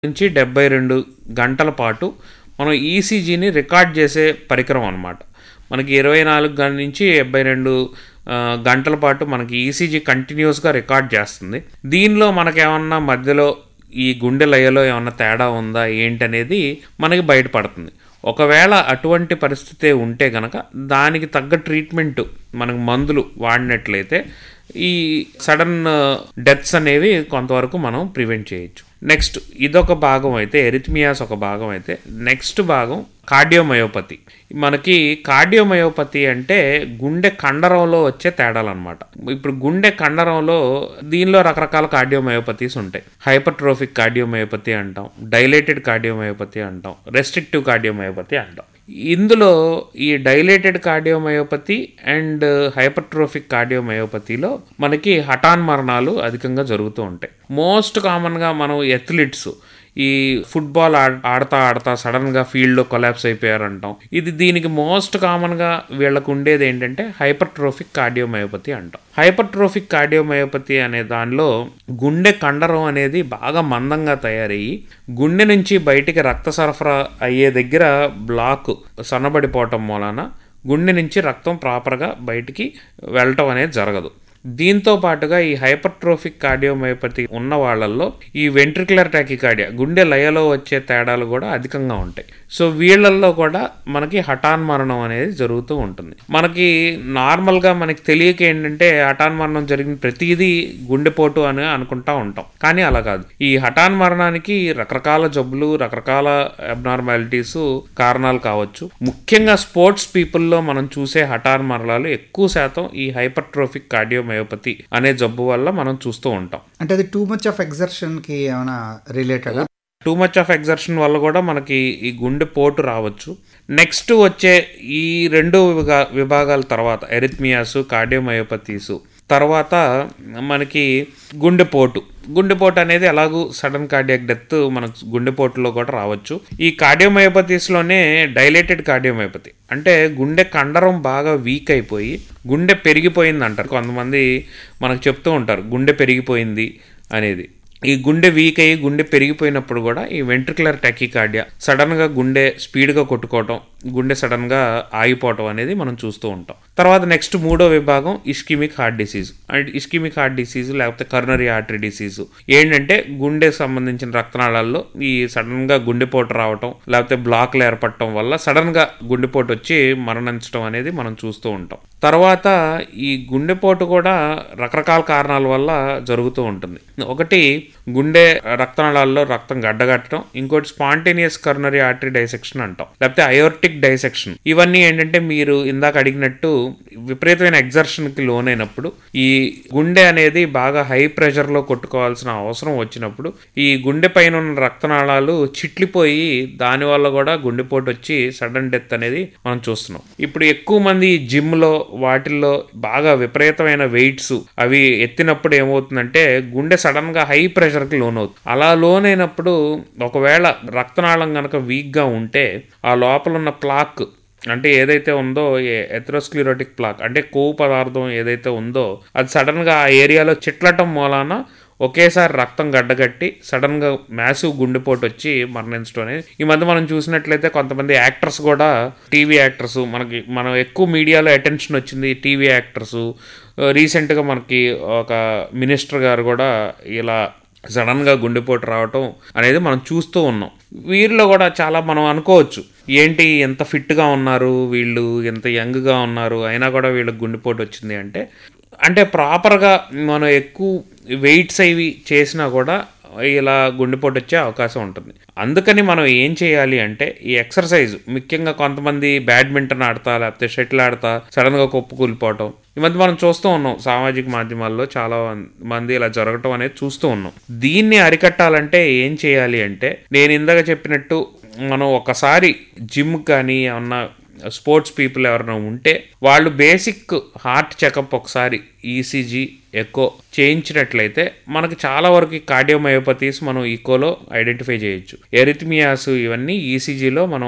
నుంచి డెబ్బై రెండు గంటల పాటు మనం ఈసీజీని రికార్డ్ చేసే పరికరం అనమాట మనకి ఇరవై నాలుగు గంటల నుంచి డెబ్బై రెండు ఆ, గంటల పాటు మనకి ఈసీజీ కంటిన్యూస్గా రికార్డ్ చేస్తుంది దీనిలో మనకేమన్నా మధ్యలో ఈ గుండె లయలో ఏమన్నా తేడా ఉందా ఏంటనేది మనకి బయటపడుతుంది ఒకవేళ అటువంటి పరిస్థితి ఉంటే గనక దానికి తగ్గ ట్రీట్మెంట్ మనకు మందులు వాడినట్లయితే ఈ సడన్ డెత్స్ అనేవి కొంతవరకు మనం ప్రివెంట్ చేయొచ్చు నెక్స్ట్ ఇదొక భాగం అయితే ఎరిథమియాస్ ఒక భాగం అయితే నెక్స్ట్ భాగం కార్డియోమయోపతి మనకి కార్డియోమయోపతి అంటే గుండె కండరంలో వచ్చే తేడాలు అనమాట ఇప్పుడు గుండె కండరంలో దీనిలో రకరకాల కార్డియోమయోపతీస్ ఉంటాయి హైపర్ట్రోఫిక్ కార్డియోమయోపతి అంటాం డైలేటెడ్ కార్డియోమయోపతి అంటాం రెస్ట్రిక్టివ్ కార్డియోమయోపతి అంటాం ఇందులో ఈ డైలేటెడ్ కార్డియోమయోపతి అండ్ హైపర్ట్రోఫిక్ కార్డియోమయోపతిలో మనకి హఠాన్ మరణాలు అధికంగా జరుగుతూ ఉంటాయి మోస్ట్ కామన్గా మనం ఎథ్లీట్స్ ఈ ఫుట్బాల్ ఆడ ఆడతా ఆడతా సడన్గా ఫీల్డ్లో కొలాప్స్ అయిపోయారంటాం ఇది దీనికి మోస్ట్ కామన్గా వీళ్ళకు ఉండేది ఏంటంటే హైపర్ట్రోఫిక్ కార్డియోమయోపతి అంటాం హైపర్ట్రోఫిక్ కార్డియోమయోపతి అనే దానిలో గుండె కండరం అనేది బాగా మందంగా తయారయ్యి గుండె నుంచి బయటికి రక్త సరఫరా అయ్యే దగ్గర బ్లాక్ సన్నబడిపోవటం మూలాన గుండె నుంచి రక్తం ప్రాపర్గా బయటికి వెళ్ళటం అనేది జరగదు దీంతో పాటుగా ఈ హైపర్ట్రోఫిక్ కార్డియోమయోపతి ఉన్న వాళ్ళల్లో ఈ వెంట్రికులర్ టాకికార్డియా గుండె లయలో వచ్చే తేడాలు కూడా అధికంగా ఉంటాయి సో వీళ్ళల్లో కూడా మనకి హఠాన్ మరణం అనేది జరుగుతూ ఉంటుంది మనకి నార్మల్గా మనకి తెలియక ఏంటంటే హఠాన్ మరణం జరిగిన ప్రతిదీ గుండెపోటు అని అనుకుంటా ఉంటాం కానీ అలా కాదు ఈ హఠాన్ మరణానికి రకరకాల జబ్బులు రకరకాల అబ్నార్మాలిటీస్ కారణాలు కావచ్చు ముఖ్యంగా స్పోర్ట్స్ పీపుల్లో మనం చూసే హఠాన్ మరణాలు ఎక్కువ శాతం ఈ హైపర్ట్రోఫిక్ కార్డియోమయోపతి అనే జబ్బు వల్ల మనం చూస్తూ ఉంటాం అంటే అది టూ మచ్ ఆఫ్ ఎగ్జర్షన్ కి ఏమైనా related too much of exertion వల్ల కూడా మనకి ఈ గుండె పోటు రావచ్చు నెక్స్ట్ వచ్చే ఈ రెండు విభా విభాగాల తర్వాత ఎరిథ్మియాస్ కార్డియోమయోపతీసు తర్వాత మనకి గుండెపోటు గుండెపోటు అనేది ఎలాగూ సడన్ కార్డియాక్ డెత్ మనకు గుండెపోటులో కూడా రావచ్చు ఈ కార్డియోమయోపతీస్లోనే డైలేటెడ్ కార్డియోమయోపతి అంటే గుండె కండరం బాగా వీక్ అయిపోయి గుండె పెరిగిపోయింది అంటారు కొంతమంది మనకు చెప్తూ ఉంటారు గుండె పెరిగిపోయింది అనేది ఈ గుండె వీక్ అయ్యి గుండె పెరిగిపోయినప్పుడు కూడా ఈ వెంట్రికులర్ టెకికార్డియా సడన్గా గుండె స్పీడ్గా కొట్టుకోవటం గుండె సడన్గా ఆగిపోవటం అనేది మనం చూస్తూ ఉంటాం తర్వాత నెక్స్ట్ మూడో విభాగం ischaemic heart disease and ischaemic heart disease లేకపోతే కర్నరీ ఆర్టరీ డిసీజ్ ఏంటంటే గుండెకి సంబంధించిన రక్తనాళాల్లో ఈ సడన్గా గుండెపోటు రావటం లేకపోతే బ్లాక్లు ఏర్పడటం వల్ల సడన్గా గుండెపోటు వచ్చి మరణించడం అనేది మనం చూస్తూ ఉంటాం తర్వాత ఈ గుండెపోటు కూడా రకరకాల కారణాల వల్ల జరుగుతూ ఉంటుంది ఒకటి గుండె రక్తనాళాల్లో రక్తం గడ్డగట్టడం ఇంకోటి స్పాంటేనియస్ కర్నరీ ఆర్టరీ డైసెక్షన్ అంటాం లేకపోతే అయోర్టిక్ డైసెక్షన్ ఇవన్నీ ఏంటంటే మీరు ఇందాక అడిగినట్టు విపరీతమైన ఎగ్జర్షన్ కి లోనైనప్పుడు ఈ గుండె అనేది బాగా హై ప్రెషర్ లో కొట్టుకోవాల్సిన అవసరం వచ్చినప్పుడు ఈ గుండె పైన ఉన్న రక్తనాళాలు చిట్లిపోయి దాని వల్ల కూడా గుండెపోటు వచ్చి సడన్ డెత్ అనేది మనం చూస్తున్నాం ఇప్పుడు ఎక్కువ మంది జిమ్ లో వాటిల్లో బాగా విపరీతమైన వెయిట్స్ అవి ఎత్తినప్పుడు ఏమవుతుందంటే గుండె సడన్ గా హై ప్రెషర్ కి లోన్ అవుతుంది అలా లోన్ అయినప్పుడు ఒకవేళ రక్తనాళం గనక వీక్ గా ఉంటే ఆ లోపల ఉన్న ప్లాక్ అంటే ఏదైతే ఉందో ఎథ్రోస్క్లిరోటిక్ ప్లాక్ అంటే కొవ్వు పదార్థం ఏదైతే ఉందో అది సడన్గా ఆ ఏరియాలో చిట్లటం మూలాన ఒకేసారి రక్తం గడ్డగట్టి సడన్గా మ్యాసివ్ గుండెపోటు వచ్చి మరణించడం అనేది ఈ మధ్య మనం చూసినట్లయితే కొంతమంది యాక్టర్స్ కూడా టీవీ యాక్టర్స్ మనకి మనం ఎక్కువ మీడియాలో అటెన్షన్ వచ్చింది టీవీ యాక్టర్స్ రీసెంట్గా మనకి ఒక మినిస్టర్ గారు కూడా ఇలా సడన్గా గుండెపోటు రావటం అనేది మనం చూస్తూ ఉన్నాం వీరిలో కూడా చాలా మనం అనుకోవచ్చు ఏంటి ఎంత ఫిట్గా ఉన్నారు వీళ్ళు ఎంత యంగ్గా ఉన్నారు అయినా కూడా వీళ్ళకి గుండెపోటు వచ్చింది అంటే అంటే ప్రాపర్గా మనం ఎక్కువ వెయిట్స్ అవి చేసినా కూడా ఇలా గుండెపోటు వచ్చే అవకాశం ఉంటుంది అందుకని మనం ఏం చేయాలి అంటే ఈ ఎక్సర్సైజ్ ముఖ్యంగా కొంతమంది బ్యాడ్మింటన్ ఆడతా లేకపోతే షటిల్ ఆడతా సడన్గా కొప్పు కూలిపోవటం ఈ మధ్య మనం చూస్తూ ఉన్నాం సామాజిక మాధ్యమాల్లో చాలా మంది ఇలా జరగటం అనేది చూస్తూ ఉన్నాం దీన్ని అరికట్టాలంటే ఏం చేయాలి అంటే నేను ఇందాక చెప్పినట్టు మనం ఒకసారి జిమ్ కానీ ఏమన్నా స్పోర్ట్స్ పీపుల్ ఎవరైనా ఉంటే వాళ్ళు బేసిక్ హార్ట్ చెకప్ ఒకసారి ఈసీజీ ఎకో చేయించినట్లయితే మనకి చాలా వరకు కార్డియోమయోపతీస్ మనం ఈకోలో ఐడెంటిఫై చేయొచ్చు ఎరిథమియాస్ ఇవన్నీ ఈసీజీలో మనం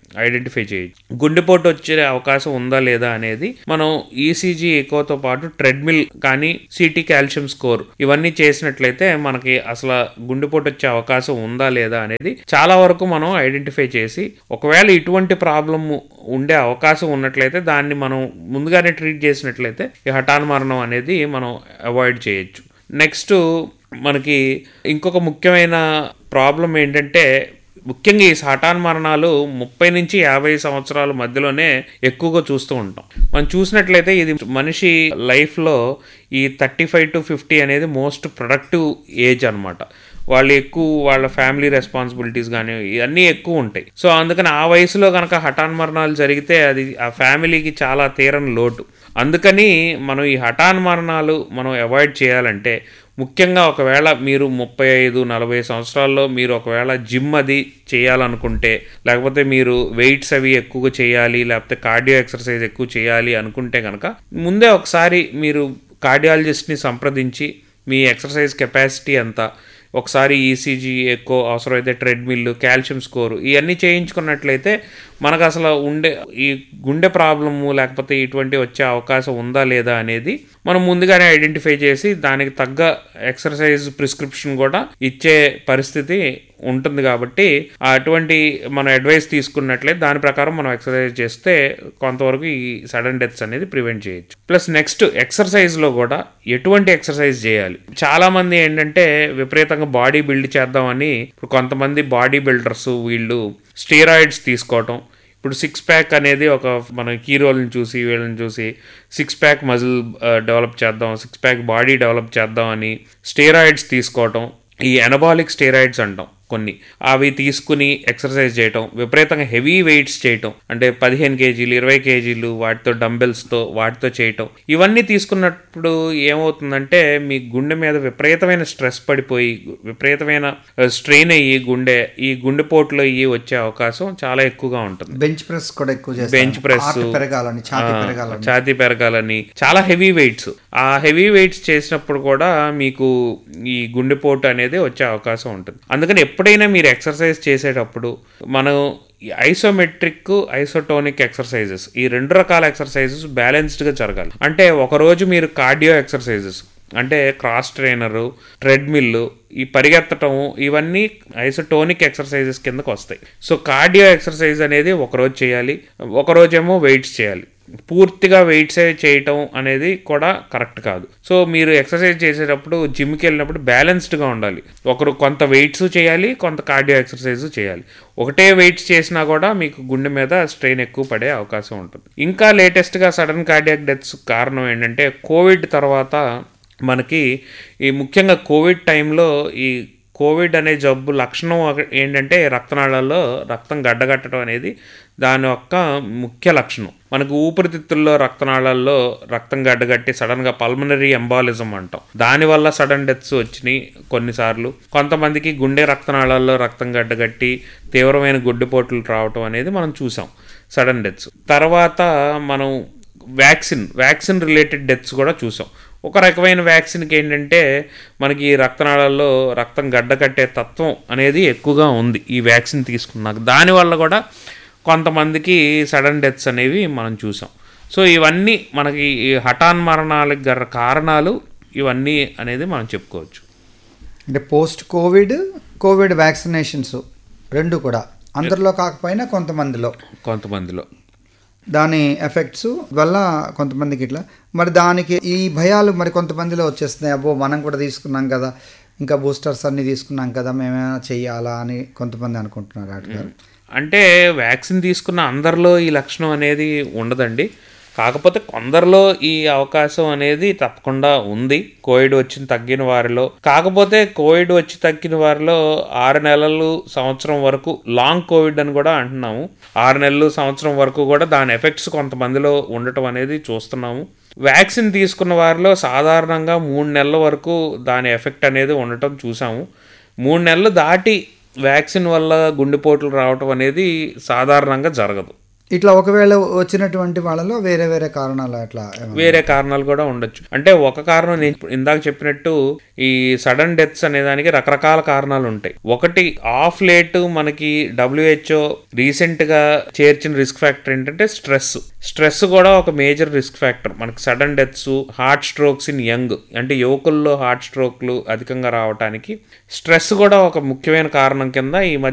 ఐడెంటిఫై చేయొచ్చు గుండెపోటు వచ్చే అవకాశం ఉందా లేదా అనేది మనం ఈసీజీ ఎకోతో పాటు ట్రెడ్మిల్ కానీ సిటీ కాల్షియం స్కోర్ ఇవన్నీ చేసినట్లయితే మనకి అసలు గుండెపోటు వచ్చే అవకాశం ఉందా లేదా అనేది చాలా వరకు మనం ఐడెంటిఫై చేసి ఒకవేళ ఇటువంటి ప్రాబ్లం ఉండే అవకాశం ఉన్నట్లయితే దాన్ని మనం ముందుగానే ట్రీట్ చేసినట్లయితే ఈ హఠాన్ మరణం అనేది మనం అవాయిడ్ చేయొచ్చు నెక్స్ట్ మనకి ఇంకొక ముఖ్యమైన ప్రాబ్లం ఏంటంటే ముఖ్యంగా ఈ హఠాన్ మరణాలు ముప్పై నుంచి యాభై సంవత్సరాల మధ్యలోనే ఎక్కువగా చూస్తూ ఉంటాం మనం చూసినట్లయితే ఇది మనిషి లైఫ్లో ఈ థర్టీ ఫైవ్ టు ఫిఫ్టీ అనేది మోస్ట్ ప్రొడక్టివ్ ఏజ్ అనమాట వాళ్ళు ఎక్కువ వాళ్ళ ఫ్యామిలీ రెస్పాన్సిబిలిటీస్ కానీ ఇవన్నీ ఎక్కువ ఉంటాయి సో అందుకని ఆ వయసులో కనుక హఠాన్ మరణాలు జరిగితే అది ఆ ఫ్యామిలీకి చాలా తీరని లోటు అందుకని మనం ఈ హఠాన్ మరణాలు మనం అవాయిడ్ చేయాలంటే ముఖ్యంగా ఒకవేళ మీరు ముప్పై ఐదు నలభై సంవత్సరాల్లో మీరు ఒకవేళ జిమ్ అది చేయాలనుకుంటే లేకపోతే మీరు వెయిట్స్ అవి ఎక్కువగా చేయాలి లేకపోతే కార్డియో ఎక్సర్సైజ్ ఎక్కువ చేయాలి అనుకుంటే కనుక ముందే ఒకసారి మీరు కార్డియాలజిస్ట్ని సంప్రదించి మీ ఎక్సర్సైజ్ కెపాసిటీ ఎంత ఒకసారి ఈసీజీ ఎక్కువ అవసరమైతే ట్రెడ్మిల్ కాల్షియం స్కోరు ఇవన్నీ చేయించుకున్నట్లయితే మనకు అసలు ఉండే ఈ గుండె ప్రాబ్లము లేకపోతే ఇటువంటి వచ్చే అవకాశం ఉందా లేదా అనేది మనం ముందుగానే ఐడెంటిఫై చేసి దానికి తగ్గ ఎక్సర్సైజ్ ప్రిస్క్రిప్షన్ కూడా ఇచ్చే పరిస్థితి ఉంటుంది కాబట్టి అటువంటి మనం అడ్వైస్ తీసుకున్నట్లయితే దాని ప్రకారం మనం ఎక్సర్సైజ్ చేస్తే కొంతవరకు ఈ సడన్ డెత్స్ అనేది ప్రివెంట్ చేయొచ్చు ప్లస్ నెక్స్ట్ ఎక్సర్సైజ్లో కూడా ఎటువంటి ఎక్సర్సైజ్ చేయాలి చాలా మంది ఏంటంటే విపరీతంగా బాడీ బిల్డ్ చేద్దామని ఇప్పుడు కొంతమంది బాడీ బిల్డర్స్ వీళ్ళు స్టీరాయిడ్స్ తీసుకోవటం ఇప్పుడు సిక్స్ ప్యాక్ అనేది ఒక మన హీరోలను చూసి వీళ్ళని చూసి సిక్స్ ప్యాక్ మజిల్ డెవలప్ చేద్దాం సిక్స్ ప్యాక్ బాడీ డెవలప్ చేద్దాం అని స్టీరాయిడ్స్ తీసుకోవటం ఈ ఎనబాలిక్ స్టీరాయిడ్స్ అంటాం కొన్ని అవి తీసుకుని ఎక్సర్సైజ్ చేయటం విపరీతంగా హెవీ వెయిట్స్ చేయటం అంటే పదిహేను కేజీలు ఇరవై కేజీలు వాటితో డంబెల్స్తో వాటితో చేయటం ఇవన్నీ తీసుకున్నప్పుడు ఏమవుతుందంటే మీ గుండె మీద విపరీతమైన స్ట్రెస్ పడిపోయి విపరీతమైన స్ట్రెయిన్ అయ్యి గుండె ఈ గుండెపోటులో అయ్యి వచ్చే అవకాశం చాలా ఎక్కువగా ఉంటుంది బెంచ్ ప్రెస్ కూడా ఎక్కువ చేస్తారు బెంచ్ ప్రెస్ Heart పెరగాలని ఛాతీ పెరగాలని ఛాతీ పెరగాలని చాలా హెవీ వెయిట్స్ ఆ హెవీ వెయిట్స్ చేసినప్పుడు కూడా మీకు ఈ గుండెపోటు అనేది వచ్చే అవకాశం ఉంటుంది అందుకని ఎప్పుడైనా మీరు ఎక్సర్సైజ్ చేసేటప్పుడు మనం ఐసోమెట్రిక్ ఐసోటోనిక్ ఎక్సర్సైజెస్ ఈ రెండు రకాల ఎక్సర్సైజెస్ బ్యాలెన్స్డ్గా జరగాలి అంటే ఒకరోజు మీరు కార్డియో ఎక్సర్సైజెస్ అంటే క్రాస్ ట్రైనరు ట్రెడ్మిల్ ఈ పరిగెత్తటం ఇవన్నీ ఐసోటోనిక్ ఎక్సర్సైజెస్ కిందకు వస్తాయి సో కార్డియో ఎక్సర్సైజ్ అనేది ఒకరోజు చేయాలి ఒకరోజేమో వెయిట్స్ చేయాలి పూర్తిగా వెయిట్స్ చేయటం అనేది కూడా కరెక్ట్ కాదు సో మీరు ఎక్సర్సైజ్ చేసేటప్పుడు జిమ్కి వెళ్ళినప్పుడు బ్యాలెన్స్డ్గా ఉండాలి ఒకరు కొంత వెయిట్స్ చేయాలి కొంత కార్డియో ఎక్సర్సైజ్ చేయాలి ఒకటే వెయిట్స్ చేసినా కూడా మీకు గుండె మీద స్ట్రెయిన్ ఎక్కువ పడే అవకాశం ఉంటుంది ఇంకా లేటెస్ట్గా సడన్ కార్డియాక్ డెత్స్ కారణం ఏంటంటే కోవిడ్ తర్వాత మనకి ఈ ముఖ్యంగా కోవిడ్ టైంలో ఈ కోవిడ్ అనే జబ్బు లక్షణం ఒక- ఏంటంటే రక్తనాళాల్లో రక్తం గడ్డగట్టడం అనేది దాని యొక్క ముఖ్య లక్షణం మనకు ఊపిరితిత్తుల్లో రక్తనాళాల్లో రక్తం గడ్డగట్టి సడన్గా పల్మనరీ ఎంబాలిజం అంటాం దానివల్ల సడన్ డెత్స్ వచ్చినాయి కొన్నిసార్లు కొంతమందికి గుండె రక్తనాళాల్లో రక్తం గడ్డగట్టి తీవ్రమైన గుడ్డెపోట్లు రావటం అనేది మనం చూసాం సడన్ డెత్స్ తర్వాత మనం వ్యాక్సిన్ వ్యాక్సిన్ రిలేటెడ్ డెత్స్ కూడా చూసాం ఒక రకమైన వ్యాక్సిన్కి ఏంటంటే మనకి ఈ రక్తనాళాల్లో రక్తం గడ్డకట్టే తత్వం అనేది ఎక్కువగా ఉంది ఈ వ్యాక్సిన్ తీసుకున్నాక దానివల్ల కూడా కొంతమందికి సడన్ డెత్స్ అనేవి మనం చూసాం సో ఇవన్నీ మనకి ఈ హఠాన్ మరణాలకు గల కారణాలు ఇవన్నీ అనేది మనం చెప్పుకోవచ్చు అంటే పోస్ట్ కోవిడ్ కోవిడ్ వ్యాక్సినేషన్స్ రెండు కూడా అందరిలో కాకపోయినా కొంతమందిలో కొంతమందిలో దాని ఎఫెక్ట్స్ వల్ల కొంతమందికి ఇట్లా మరి దానికి ఈ భయాలు మరి కొంతమందిలో వచ్చేస్తున్నాయి అబ్బో మనం కూడా తీసుకున్నాం కదా ఇంకా బూస్టర్స్ అన్ని తీసుకున్నాం కదా మేమేమైనా చెయ్యాలా అని కొంతమంది అనుకుంటున్నారు డాక్టర్ గారు అంటే వ్యాక్సిన్ తీసుకున్న అందరిలో ఈ లక్షణం అనేది ఉండదండి కాకపోతే కొందరిలో ఈ అవకాశం అనేది తప్పకుండా ఉంది కోవిడ్ వచ్చి తగ్గిన వారిలో కాకపోతే కోవిడ్ వచ్చి తగ్గిన వారిలో ఆరు నెలలు సంవత్సరం వరకు లాంగ్ కోవిడ్ అని కూడా అంటున్నాము ఆరు నెలలు సంవత్సరం వరకు కూడా దాని ఎఫెక్ట్స్ కొంతమందిలో ఉండటం అనేది చూస్తున్నాము వ్యాక్సిన్ తీసుకున్న వారిలో సాధారణంగా మూడు నెలల వరకు దాని ఎఫెక్ట్ అనేది ఉండటం చూసాము మూడు నెలలు దాటి వ్యాక్సిన్ వల్ల గుండెపోట్లు రావటం అనేది సాధారణంగా జరగదు ఇట్లా ఒకవేళ వచ్చినటువంటి వాళ్ళలో వేరే వేరే కారణాలు అట్లా ఏమన్నా? వేరే కారణాలు కూడా ఉండొచ్చు అంటే ఒక కారణం నేను ఇప్పుడు ఇందాక చెప్పినట్టు ఈ సడన్ డెత్స్ అనే దానికి రకరకాల కారణాలు ఉంటాయి ఒకటి ఆఫ్ లేట్ మనకి డబ్ల్యూహెచ్ఓ రీసెంట్ గా చేర్చిన రిస్క్ ఫ్యాక్టర్ ఏంటంటే స్ట్రెస్ స్ట్రెస్ కూడా ఒక మేజర్ రిస్క్ ఫ్యాక్టర్ మనకి sudden deaths heart strokes in young అంటే యువకుల్లో హార్ట్ స్ట్రోక్లు అధికంగా రావడానికి స్ట్రెస్ కూడా ఒక ముఖ్యమైన కారణం కింద ఈ మధ్య